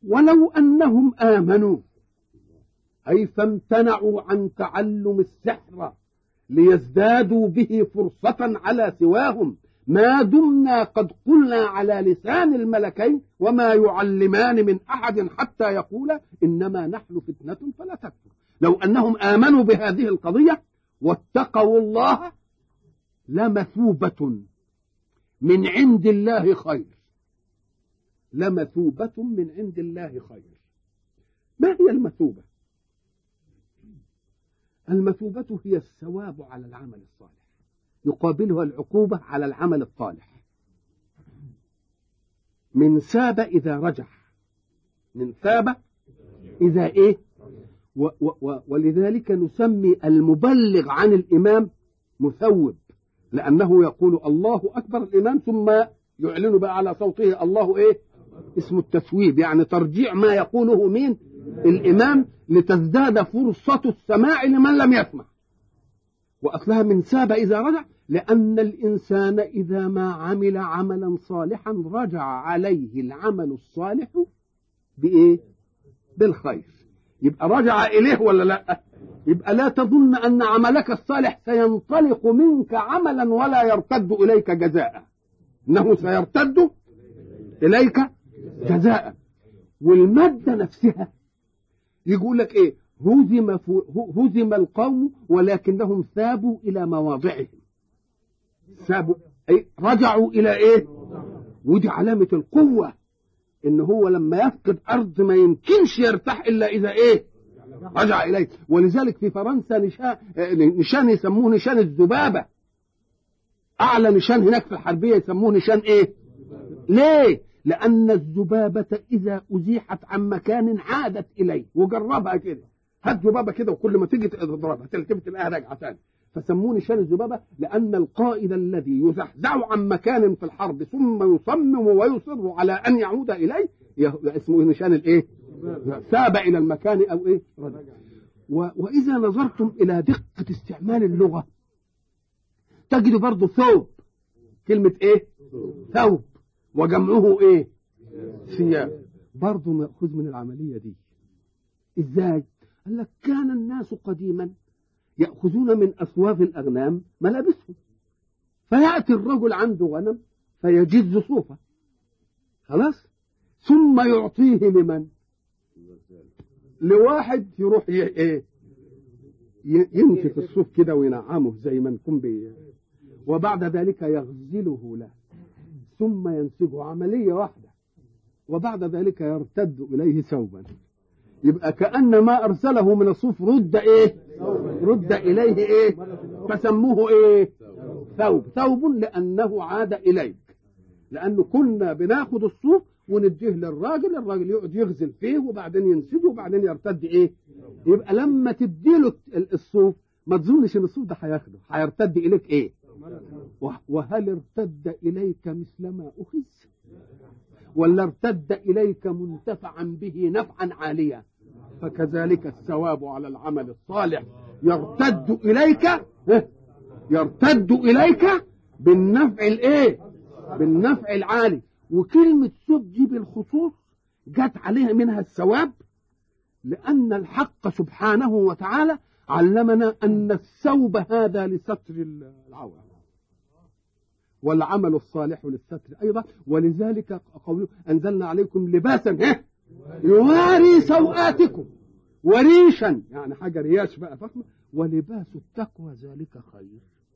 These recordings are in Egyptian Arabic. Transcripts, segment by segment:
ولو أنهم آمنوا أي فامتنعوا عن تعلم السحر ليزدادوا به فرصة على سواهم ما دمنا قد قلنا على لسان الملكين وما يعلمان من أحد حتى يقول إنما نحن فتنة فلا تكفر لو أنهم آمنوا بهذه القضية واتقوا الله لمثوبة من عند الله خير لمثوبة من عند الله خير ما هي المثوبة المثوبة هي الثواب على العمل الصالح يقابلها العقوبة على العمل الصالح من ثاب إذا رجع من ثاب إذا إيه و و و ولذلك نسمي المبلغ عن الإمام مثوب لأنه يقول الله أكبر الإمام ثم يعلن بقى على صوته الله إيه اسم التثويب يعني ترجيع ما يقوله مين الإمام لتزداد فرصة السماع لمن لم يسمع وأصلها من ساب إذا رجع لأن الإنسان إذا ما عمل عملا صالحا رجع عليه العمل الصالح بإيه بالخير يبقى رجع إليه ولا لا يبقى لا تظن أن عملك الصالح سينطلق منك عملا ولا يرتد إليك جزاء إنه سيرتد إليك جزاء والمادة نفسها يقول لك إيه هزم, هزم القوم ولكنهم ثابوا إلى مواضعهم ثابوا أي رجعوا إلى إيه ودي علامة القوة إن هو لما يفقد أرض ما يمكنش يرتاح إلا إذا إيه رجع إليه ولذلك في فرنسا نشان, نشان يسموه نشان الذبابة أعلى نشان هناك في الحربية يسموه نشان إيه ليه لأن الذبابة إذا أزيحت عن مكان عادت إليه وجربها كده هات ذبابة كده وكل ما تيجي تضربها تلتفت تلاقيها راجعة تاني فسموه نشان الذبابة لأن القائد الذي يزحزح عن مكان في الحرب ثم يصمم ويصر على أن يعود إليه اسمه نشان الإيه؟ ثاب إلى المكان أو إيه؟ رجع. وإذا نظرتم إلى دقة استعمال اللغة تجد برضه ثوب كلمة إيه؟ ثوب وجمعه إيه؟ ثياب برضه مأخوذ من العملية دي إزاي؟ قال لك كان الناس قديما يأخذون من أصواف الأغنام ملابسهم فيأتي الرجل عنده غنم فيجز صوفه خلاص ثم يعطيه لمن لواحد يروح ي... ايه ينفخ الصوف كده وينعمه زي ما نكون بي وبعد ذلك يغزله له ثم ينسجه عملية واحدة وبعد ذلك يرتد إليه ثوبا يبقى كأن ما أرسله من الصوف رد إيه رد إليه إيه فسموه إيه ثوب ثوب لأنه عاد إليك لأنه كنا بناخد الصوف ونديه للراجل الراجل يقعد يغزل فيه وبعدين ينسجه وبعدين يرتد ايه يبقى لما تديله الصوف ما تظنش ان الصوف ده هياخده هيرتد اليك ايه وهل ارتد اليك مثل ما اخذ ولا ارتد اليك منتفعا به نفعا عاليا فكذلك الثواب على العمل الصالح يرتد اليك يرتد اليك بالنفع الايه بالنفع العالي وكلمة ثوب دي بالخصوص جت عليها منها الثواب لأن الحق سبحانه وتعالى علمنا أن الثوب هذا لستر العورة والعمل الصالح للستر أيضا ولذلك قوله أنزلنا عليكم لباسا يواري سوآتكم وريشا يعني حاجة رياش بقى فخمة ولباس التقوى ذلك خير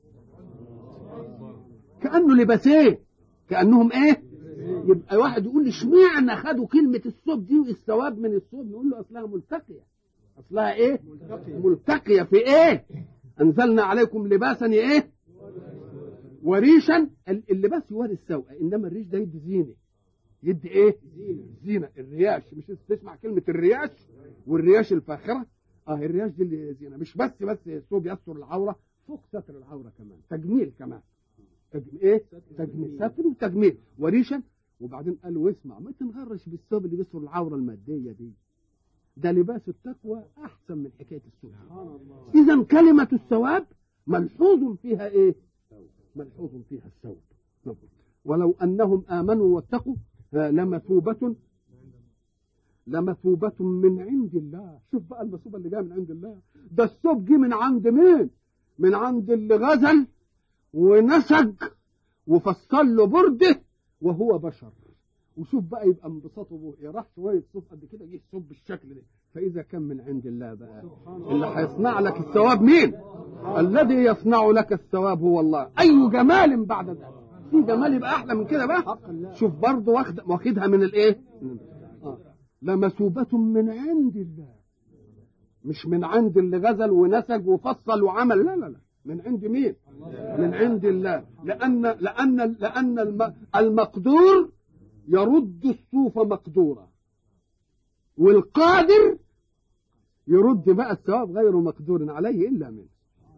كأنه لباسين كأنهم ايه يبقى واحد يقول لي اشمعنى خدوا كلمة الثوب دي والثواب من الثوب نقول له أصلها ملتقية أصلها إيه؟ ملتقية, ملتقية في إيه؟ أنزلنا عليكم لباسا إيه؟ وريشا اللباس يواري السوء إنما الريش ده يدي زينة يدي إيه؟ زينة الرياش مش تسمع كلمة الرياش والرياش الفاخرة اه الرياش دي اللي زينة مش بس بس الثوب يستر العورة فوق ستر العورة كمان تجميل كمان تجميل ايه؟ تجميل ستر وتجميل وريشا وبعدين قال واسمع ما تنغرش بالثوب اللي بيستر العوره الماديه دي ده لباس التقوى احسن من حكايه الثوب اذا كلمه الثواب ملحوظ فيها ايه ملحوظ فيها الثوب ولو انهم امنوا واتقوا لمثوبه لمثوبة من عند الله شوف بقى المثوبة اللي جاية من عند الله ده الثوب جه من عند مين من عند اللي غزل ونسج وفصل له برده وهو بشر وشوف بقى يبقى انبساطه به إيه راح شويه صوف قد كده جه صوب بالشكل ده فاذا كان من عند الله بقى اللي هيصنع لك الثواب مين الذي يصنع لك الثواب هو الله اي جمال بعد ذلك في جمال يبقى احلى من كده بقى شوف برضه واخد واخدها من الايه آه. لمثوبة من عند الله مش من عند اللي غزل ونسج وفصل وعمل لا لا لا من عند مين من عند الله لان لان لان الم- المقدور يرد الصوف مقدورا والقادر يرد بقى الثواب غير مقدور عليه الا منه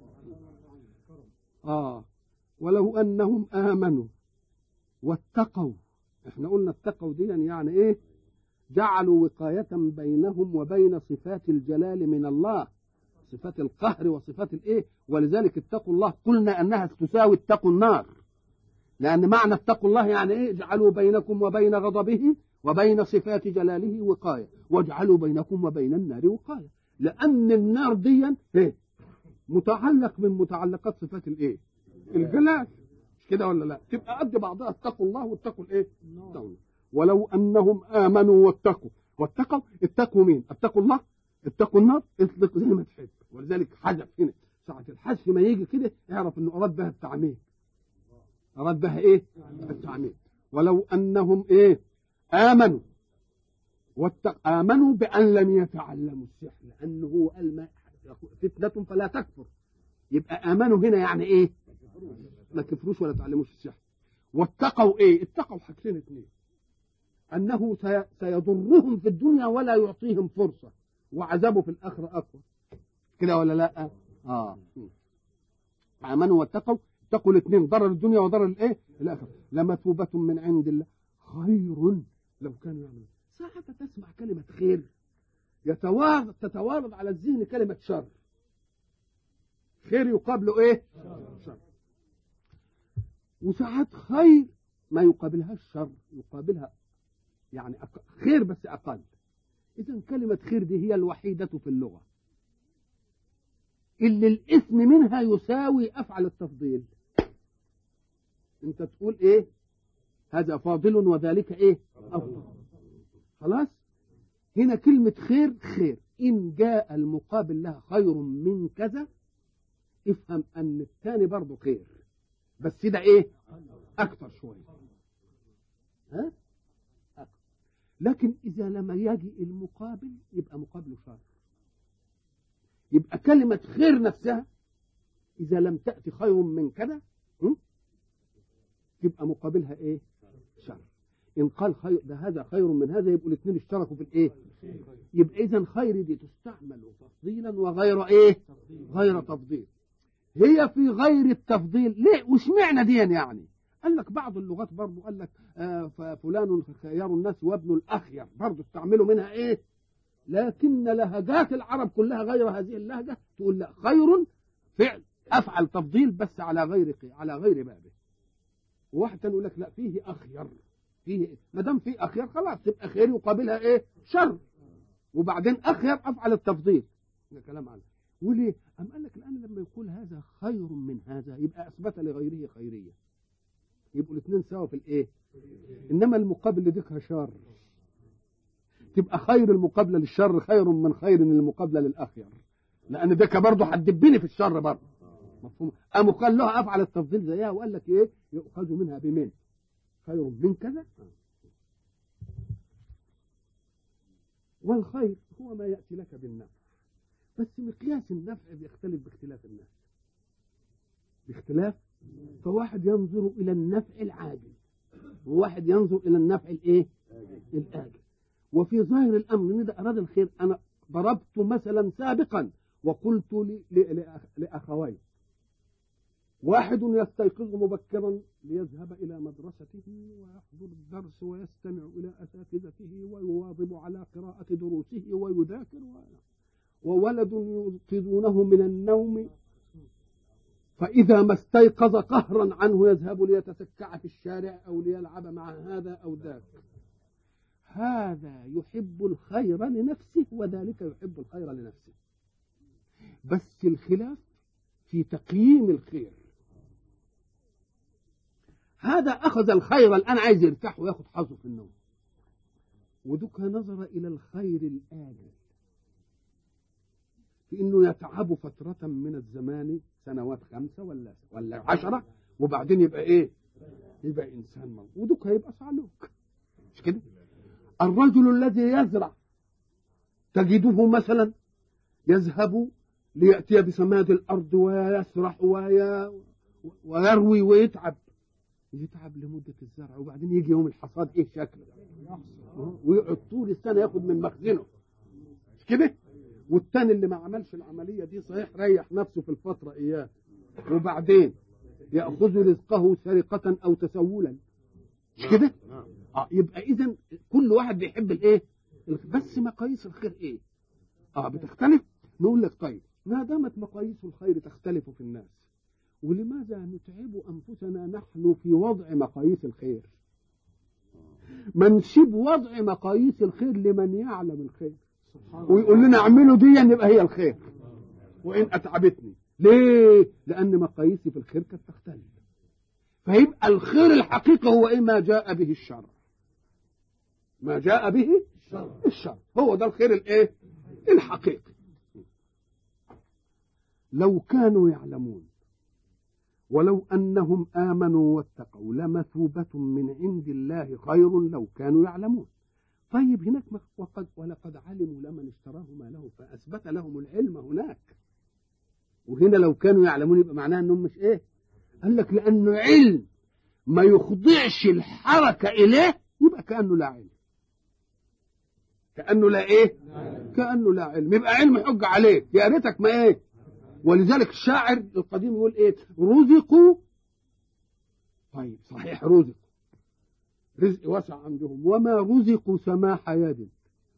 اه ولو انهم امنوا واتقوا احنا قلنا اتقوا دي يعني ايه جعلوا وقاية بينهم وبين صفات الجلال من الله صفات القهر وصفات الايه ولذلك اتقوا الله قلنا انها تساوي اتقوا النار لان معنى اتقوا الله يعني ايه اجعلوا بينكم وبين غضبه وبين صفات جلاله وقاية واجعلوا بينكم وبين النار وقاية لان النار دي ايه متعلق من متعلقات صفات الايه الجلال مش كده ولا لا تبقى قد بعضها اتقوا الله واتقوا الايه اتقوا ولو انهم امنوا واتقوا واتقوا اتقوا مين اتقوا الله اتقوا النار اطلق زي ما تحب ولذلك حذف هنا ساعة الحذف ما يجي كده اعرف انه اراد بها التعميم اراد بها ايه التعميم ولو انهم ايه امنوا واتق... امنوا بان لم يتعلموا السحر لانه هو قال ما فتنة فلا تكفر يبقى امنوا هنا يعني ايه ما كفروش ولا تعلموش السحر واتقوا ايه اتقوا حاجتين اثنين انه سي... سيضرهم في الدنيا ولا يعطيهم فرصه وعذابه في الاخره اقوى كده ولا لا اه امنوا واتقوا اتقوا الاثنين ضرر الدنيا وضرر الايه الاخره لمثوبه من عند الله خير لو كانوا يعملون ساعة تسمع كلمة خير يتوارد تتوارد على الذهن كلمة شر خير يقابله ايه شر وساعات خير ما يقابلها الشر يقابلها يعني أق... خير بس أقل إذا كلمة خير دي هي الوحيدة في اللغة اللي الاسم منها يساوي أفعل التفضيل أنت تقول إيه هذا فاضل وذلك إيه أفضل خلاص هنا كلمة خير خير إن جاء المقابل لها خير من كذا افهم أن الثاني برضه خير بس ده إيه أكثر شوية ها أكثر. لكن إذا لم يجي المقابل يبقى مقابله شر يبقى كلمة خير نفسها إذا لم تأتي خير من كذا م? يبقى مقابلها إيه شر إن قال خير ده هذا خير من هذا يبقوا الاثنين اشتركوا في الإيه يبقى إذا خير دي تستعمل تفضيلا وغير إيه غير تفضيل هي في غير التفضيل ليه واشمعنى دي يعني قال لك بعض اللغات برضه قال لك آه فلان خيار الناس وابن الاخير برضه استعملوا منها ايه لكن لهجات العرب كلها غير هذه اللهجه تقول لا خير فعل افعل تفضيل بس على غير على غير بابه وواحد تاني يقول لك لا فيه اخير فيه ما دام فيه اخير خلاص تبقى خير يقابلها ايه شر وبعدين اخير افعل التفضيل ده كلام عنه وليه؟ أم قال لك الآن لما يقول هذا خير من هذا يبقى أثبت لغيره خيرية يبقوا الاثنين سوا في الإيه؟ إنما المقابل لديك شر تبقى خير المقابلة للشر خير من خير المقابلة للأخير لأن ده برضه هتدبني في الشر برضه مفهوم؟ قاموا قال له أفعل التفضيل زيها وقال لك إيه؟ يؤخذ منها بمن؟ خير من كذا والخير هو ما يأتي لك بالنفع بس مقياس النفع بيختلف باختلاف الناس باختلاف فواحد ينظر الى النفع العاجل وواحد ينظر الى النفع الايه الاجل وفي ظاهر الامر ان ده اراد الخير انا ضربت مثلا سابقا وقلت ل- ل- لأخ- لاخوين واحد يستيقظ مبكرا ليذهب الى مدرسته ويحضر الدرس ويستمع الى اساتذته ويواظب على قراءه دروسه ويذاكر و... وولد يوقظونه من النوم فإذا ما استيقظ قهرا عنه يذهب ليتسكع في الشارع أو ليلعب مع هذا أو ذاك هذا يحب الخير لنفسه وذلك يحب الخير لنفسه بس الخلاف في تقييم الخير هذا أخذ الخير الآن عايز يرتاح وياخد حظه في النوم ودك نظر إلى الخير الآجل في انه يتعب فترة من الزمان سنوات خمسة ولا ولا عشرة وبعدين يبقى ايه؟ يبقى انسان موت ودك هيبقى صعلوك مش كده؟ الرجل الذي يزرع تجده مثلا يذهب ليأتي بسماد الأرض ويسرح وي... ويروي ويتعب يتعب لمدة الزرع وبعدين يجي يوم الحصاد ايه شكله ويقعد طول السنة ياخد من مخزنه مش كده؟ والتاني اللي ما عملش العمليه دي صحيح ريح نفسه في الفتره اياه وبعدين ياخذ رزقه سرقه او تسولا مش كده؟ اه يبقى اذا كل واحد بيحب الايه؟ بس مقاييس الخير ايه؟ اه بتختلف؟ نقول لك طيب ما دامت مقاييس الخير تختلف في الناس ولماذا نتعب انفسنا نحن في وضع مقاييس الخير؟ ما نسيب وضع مقاييس الخير لمن يعلم الخير ويقول لنا اعملوا دي يبقى هي الخير وان اتعبتني ليه لان مقاييسي في الخير كانت تختلف فيبقى الخير الحقيقه هو ايه ما جاء به الشرع ما جاء به الشرع هو ده الخير الايه الحقيقي لو كانوا يعلمون ولو انهم امنوا واتقوا لمثوبه من عند الله خير لو كانوا يعلمون طيب هناك وقد ولقد علموا لمن اشتراه ما له فاثبت لهم العلم هناك وهنا لو كانوا يعلمون يبقى معناه انهم مش ايه قال لك لانه علم ما يخضعش الحركه اليه يبقى كانه لا علم كانه لا ايه كانه لا علم يبقى علم حج عليك يا ريتك ما ايه ولذلك الشاعر القديم يقول ايه رزقوا طيب صحيح رزقوا رزق واسع عندهم وما رزقوا سماح يد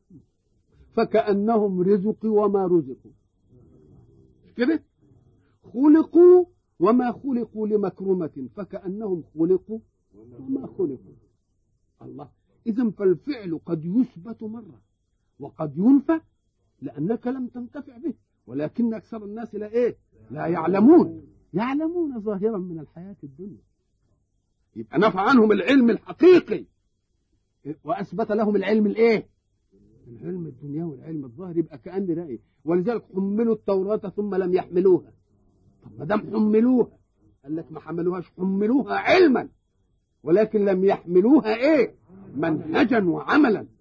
فكأنهم رزقوا وما رزقوا كده خلقوا وما خلقوا لمكرمة فكأنهم خلقوا وما خلقوا الله إذا فالفعل قد يثبت مرة وقد ينفى لأنك لم تنتفع به ولكن أكثر الناس لا إيه لا يعلمون يعلمون ظاهرا من الحياة الدنيا يبقى نفع عنهم العلم الحقيقي واثبت لهم العلم الايه العلم الدنيا والعلم الظاهر يبقى كان ده ايه ولذلك حملوا التوراه ثم لم يحملوها طب ما دام حملوها قال لك ما حملوهاش حملوها علما ولكن لم يحملوها ايه منهجا وعملا